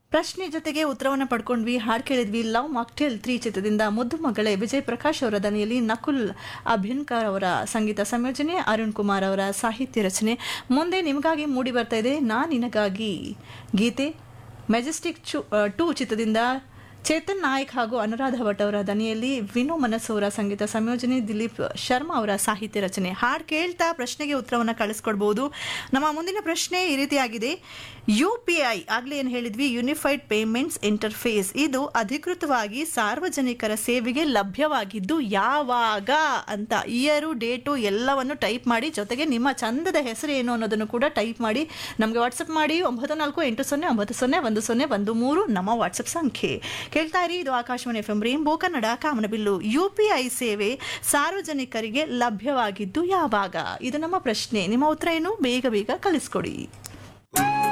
ಪ್ರಶ್ನೆ ಜೊತೆಗೆ ಉತ್ತರವನ್ನು ಪಡ್ಕೊಂಡ್ವಿ ಹಾಡು ಕೇಳಿದ್ವಿ ಲವ್ ಮಾಕ್ಟೇಲ್ ತ್ರೀ ಚಿತ್ರದಿಂದ ಮುದ್ದು ಮಗಳೇ ವಿಜಯ್ ಪ್ರಕಾಶ್ ಅವರ ದನಿಯಲ್ಲಿ ನಕುಲ್ ಅಭ್ಯನ್ಕರ್ ಅವರ ಸಂಗೀತ ಸಂಯೋಜನೆ ಅರುಣ್ ಕುಮಾರ್ ಅವರ ಸಾಹಿತ್ಯ ರಚನೆ ಮುಂದೆ ನಿಮಗಾಗಿ ಮೂಡಿ ಬರ್ತಾ ಇದೆ ನಾ ನಿನಗಾಗಿ ಗೀತೆ ಮೆಜೆಸ್ಟಿಕ್ ಚು ಟೂ ಚಿತ್ರದಿಂದ ಚೇತನ್ ನಾಯಕ್ ಹಾಗೂ ಅನುರಾಧ ಭಟ್ ಅವರ ದನಿಯಲ್ಲಿ ವಿನು ಮನಸ್ಸು ಅವರ ಸಂಗೀತ ಸಂಯೋಜನೆ ದಿಲೀಪ್ ಶರ್ಮಾ ಅವರ ಸಾಹಿತ್ಯ ರಚನೆ ಹಾಡು ಕೇಳ್ತಾ ಪ್ರಶ್ನೆಗೆ ಉತ್ತರವನ್ನು ಕಳಿಸ್ಕೊಡ್ಬೋದು ನಮ್ಮ ಮುಂದಿನ ಪ್ರಶ್ನೆ ಈ ರೀತಿಯಾಗಿದೆ ಯು ಪಿ ಐ ಆಗಲೇ ಏನು ಹೇಳಿದ್ವಿ ಯುನಿಫೈಡ್ ಪೇಮೆಂಟ್ಸ್ ಇಂಟರ್ಫೇಸ್ ಇದು ಅಧಿಕೃತವಾಗಿ ಸಾರ್ವಜನಿಕರ ಸೇವೆಗೆ ಲಭ್ಯವಾಗಿದ್ದು ಯಾವಾಗ ಅಂತ ಇಯರು ಡೇಟು ಎಲ್ಲವನ್ನು ಟೈಪ್ ಮಾಡಿ ಜೊತೆಗೆ ನಿಮ್ಮ ಚಂದದ ಹೆಸರು ಏನು ಅನ್ನೋದನ್ನು ಕೂಡ ಟೈಪ್ ಮಾಡಿ ನಮಗೆ ವಾಟ್ಸಪ್ ಮಾಡಿ ಒಂಬತ್ತು ನಾಲ್ಕು ಎಂಟು ಸೊನ್ನೆ ಒಂಬತ್ತು ಸೊನ್ನೆ ಒಂದು ಸೊನ್ನೆ ಒಂದು ಮೂರು ನಮ್ಮ ವಾಟ್ಸಪ್ ಸಂಖ್ಯೆ ಕೇಳ್ತಾ ಇರಿ ಇದು Akashvani F M Rainbow Kannada ಕಾಮನಬಿಲ್ಲು ಯು ಪಿ ಐ ಸೇವೆ ಸಾರ್ವಜನಿಕರಿಗೆ ಲಭ್ಯವಾಗಿದ್ದು ಯಾವಾಗ ಇದು ನಮ್ಮ ಪ್ರಶ್ನೆ ನಿಮ್ಮ ಉತ್ತರ ಏನು ಬೇಗ ಬೇಗ ಕಳಿಸ್ಕೊಡಿ